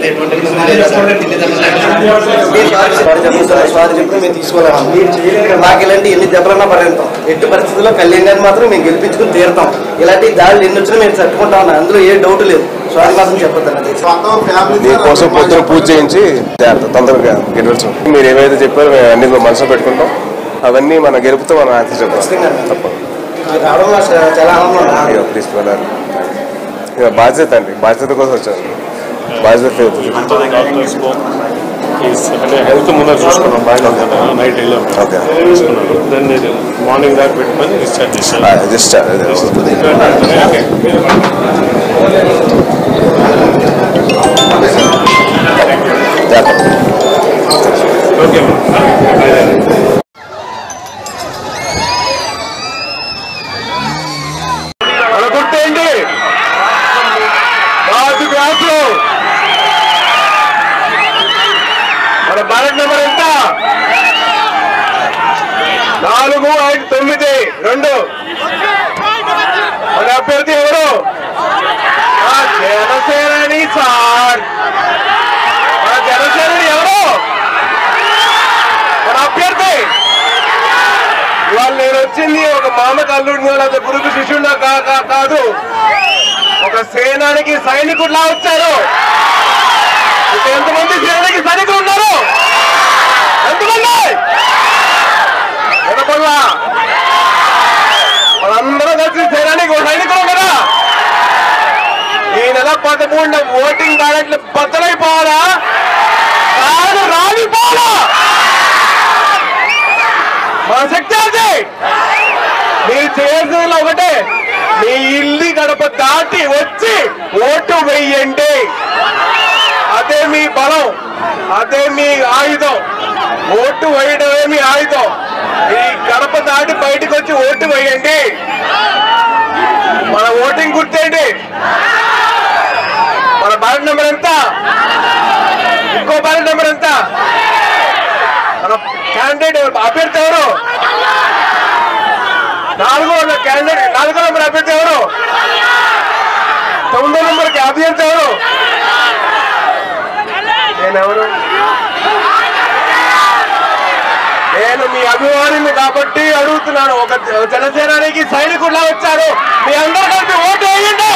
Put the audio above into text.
అయితే ఎటువంటి ఇబ్బంది లేదు సార్. ఢిల్లీ దెబ్బలు వాడు చెప్తారు వాడు చెప్పి మేము తీసుకోలేము మాకు ఇలాంటి ఎన్ని దెబ్బలన్నా పడేస్తాం ఎట్టి పరిస్థితుల్లో కళ్యాణ్ గారిని మాత్రం మేము గెలిపించుకుని తీరుతాం ఇలాంటి దాడులు ఎన్ని వచ్చినా మేము తట్టుకుంటాం అన్న అందులో ఏ డౌట్ లేదు స్వామి మాత్రం చెప్పొద్దు అన్నది దీనికోసం పొద్దున పూజ చేయించి తేరుతాం తొందరగా గెలవచ్చు మీరు ఏవైతే చెప్పారో మేము అన్ని మనసులో పెట్టుకుంటాం అవన్నీ మన గెలుపుతో మనం ఆన్సర్ చెప్తాం తప్పదు మీరు రావడం నాకు చాలా ఆనందంగా ఉంది. ఇక ప్లీజ్ వెళ్ళాలి ఇక బాధ్యత అండి బాధ్యత కోసం వచ్చాను బాధ్యత ఫేత్ డాక్టర్స్ అంటే హెల్త్ ముందర చూసుకున్నాం బాగా కదా నైట్ వెళ్ళాం ఓకే చూసుకున్నారు దాన్ని నేను మార్నింగ్ దాకా పెట్టుకొని డిశ్చార్జ్ చేశాను జస్ట్ ఓకే మన గుర్తేంటి రాజు గ్లాసులు మన బ్యాలెట్ నెంబర్ ఎంత నాలుగు ఐదు తొమ్మిది రెండు మన అభ్యర్థి ఎవరు ఆ జనసేనని సార్ మన జనసేనని ఎవరు మన అభ్యర్థి ఇవాళ నేను వచ్చింది ఒక మామకు అల్లుడిని లేదా గురుకు శిష్యుడినా కా- కా- కాదు ఒక సేనానికి సైనికుడిలా వచ్చారు ఇక్కడ ఎంతమంది సేనానికి సైనికులు ఉన్నారు ఎంతమంది వినపడలా వాళ్ళందరూ కలిసి సేనానికి ఒక సైనికులు కదా ఈ నెల పదమూడున ఓటింగ్ బ్యాలెట్లు బద్దలైపోవాలా కాదు రాలిపోవాలా మన శక్తి అది మీరు చేయాల్సింది ఒకటే మీ ఇల్లు గడప దాటి వచ్చి ఓటు వెయ్యండి అదే మీ బలం అదే మీ ఆయుధం ఓటు వేయడమే మీ ఆయుధం మీ గడప దాటి బయటకు వచ్చి ఓటు వేయండి మన ఓటింగ్ గుర్తేంటి మన బ్యాలెట్ నెంబర్ ఎంత ఇంకో బ్యాలెట్ నెంబర్ ఎంత మన క్యాండిడేట్ ఎవరు? అభ్యర్థి ఎవరు నాలుగో క్యాండిడేట్ నాలుగో నెంబర్ అభ్యర్థి ఎవరు తొమ్మిదో నెంబర్కి అభ్యర్థి ఎవరు నేనెవరు నేను మీ అభిమానిని కాబట్టి అడుగుతున్నాను ఒక జనసేనానికి సైనికుడిలా వచ్చారు మీ అందరూ కలిపి ఓటు వేయండి